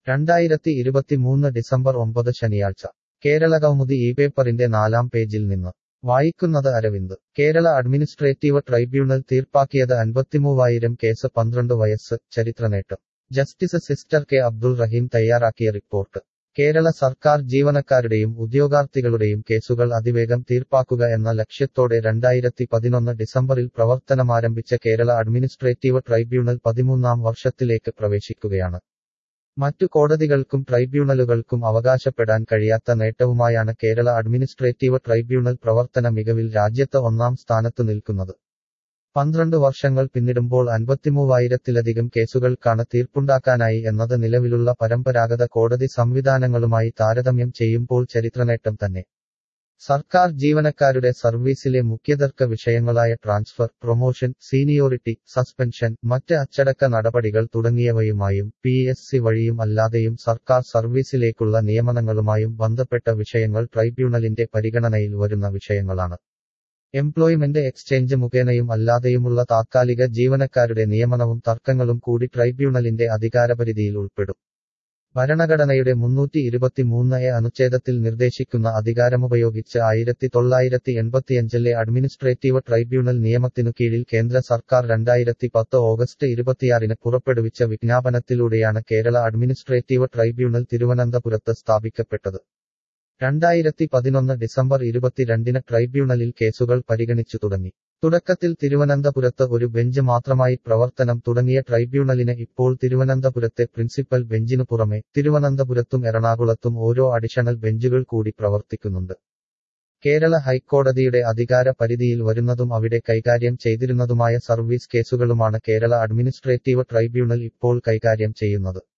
രണ്ടായിരത്തി ഇരുപത്തിമൂന്ന് ഡിസംബർ ഒമ്പത് ശനിയാഴ്ച കേരള കൗമുദി ഈ പേപ്പറിന്റെ നാലാം പേജിൽ നിന്ന് വായിക്കുന്നത് അരവിന്ദ് കേരള അഡ്മിനിസ്ട്രേറ്റീവ് ട്രൈബ്യൂണൽ തീർപ്പാക്കിയത് അൻപത്തിമൂവായിരം കേസ് പന്ത്രണ്ട് വയസ്സ് ചരിത്രനേട്ടം justice sister K Abdul Rahim തയ്യാറാക്കിയ റിപ്പോർട്ട് കേരള സർക്കാർ ജീവനക്കാരുടെയും ഉദ്യോഗാർത്ഥികളുടെയും കേസുകൾ അതിവേഗം തീർപ്പാക്കുക എന്ന ലക്ഷ്യത്തോടെ രണ്ടായിരത്തി പതിനൊന്ന് ഡിസംബറിൽ പ്രവർത്തനമാരംഭിച്ച കേരള അഡ്മിനിസ്ട്രേറ്റീവ് ട്രൈബ്യൂണൽ പതിമൂന്നാം വർഷത്തിലേക്ക് പ്രവേശിക്കുകയാണ് മറ്റു കോടതികൾക്കും ട്രൈബ്യൂണലുകൾക്കും അവകാശപ്പെടാൻ കഴിയാത്ത നേട്ടവുമായാണ് കേരള അഡ്മിനിസ്ട്രേറ്റീവ് ട്രൈബ്യൂണൽ പ്രവർത്തന മികവിൽ രാജ്യത്ത് ഒന്നാം സ്ഥാനത്തു നിൽക്കുന്നത് പന്ത്രണ്ട് വർഷങ്ങൾ പിന്നിടുമ്പോൾ അൻപത്തിമൂവായിരത്തിലധികം കേസുകൾക്കാണ് തീർപ്പുണ്ടാക്കാനായി എന്നത് നിലവിലുള്ള പരമ്പരാഗത കോടതി സംവിധാനങ്ങളുമായി താരതമ്യം ചെയ്യുമ്പോൾ ചരിത്രനേട്ടം തന്നെ സർക്കാർ ജീവനക്കാരുടെ സർവീസിലെ മുഖ്യതർക്ക വിഷയങ്ങളായ ട്രാൻസ്ഫർ പ്രൊമോഷൻ സീനിയോറിറ്റി സസ്പെൻഷൻ മറ്റ് അച്ചടക്ക നടപടികൾ തുടങ്ങിയവയുമായും പി എസ് സി വഴിയും അല്ലാതെയും സർക്കാർ സർവീസിലേക്കുള്ള നിയമനങ്ങളുമായും ബന്ധപ്പെട്ട വിഷയങ്ങൾ ട്രൈബ്യൂണലിന്റെ പരിഗണനയിൽ വരുന്ന വിഷയങ്ങളാണ് എംപ്ലോയ്മെന്റ് എക്സ്ചേഞ്ച് മുഖേനയും അല്ലാതെയുമുള്ള താത്കാലിക ജീവനക്കാരുടെ നിയമനവും തർക്കങ്ങളും കൂടി ട്രൈബ്യൂണലിന്റെ അധികാരപരിധിയിൽ ഉൾപ്പെടും ഭരണഘടനയുടെ മുന്നൂറ്റി ഇരുപത്തിമൂന്ന് എ അനുച്ഛേദത്തിൽ നിർദ്ദേശിക്കുന്ന അധികാരമുപയോഗിച്ച് ആയിരത്തി തൊള്ളായിരത്തി എൺപത്തിയഞ്ചിലെ അഡ്മിനിസ്ട്രേറ്റീവ് ട്രൈബ്യൂണൽ നിയമത്തിനു കീഴിൽ കേന്ദ്ര സർക്കാർ രണ്ടായിരത്തി പത്ത് ഓഗസ്റ്റ് ഇരുപത്തിയാറിന് പുറപ്പെടുവിച്ച വിജ്ഞാപനത്തിലൂടെയാണ് കേരള അഡ്മിനിസ്ട്രേറ്റീവ് ട്രൈബ്യൂണൽ തിരുവനന്തപുരത്ത് സ്ഥാപിക്കപ്പെട്ടത് രണ്ടായിരത്തി പതിനൊന്ന് ഡിസംബർ ഇരുപത്തിരണ്ടിന് ട്രൈബ്യൂണലിൽ കേസുകൾ പരിഗണിച്ചു തുടങ്ങി തുടക്കത്തിൽ തിരുവനന്തപുരത്ത് ഒരു ബെഞ്ച് മാത്രമായി പ്രവർത്തനം തുടങ്ങിയ ട്രൈബ്യൂണലിന് ഇപ്പോൾ തിരുവനന്തപുരത്തെ പ്രിൻസിപ്പൽ ബെഞ്ചിനു പുറമെ തിരുവനന്തപുരത്തും എറണാകുളത്തും ഓരോ അഡീഷണൽ ബെഞ്ചുകൾ കൂടി പ്രവർത്തിക്കുന്നുണ്ട് കേരള ഹൈക്കോടതിയുടെ അധികാര പരിധിയിൽ വരുന്നതും അവിടെ കൈകാര്യം ചെയ്തിരുന്നതുമായ സർവീസ് കേസുകളുമാണ് കേരള അഡ്മിനിസ്ട്രേറ്റീവ് ട്രൈബ്യൂണൽ ഇപ്പോൾ കൈകാര്യം ചെയ്യുന്നത്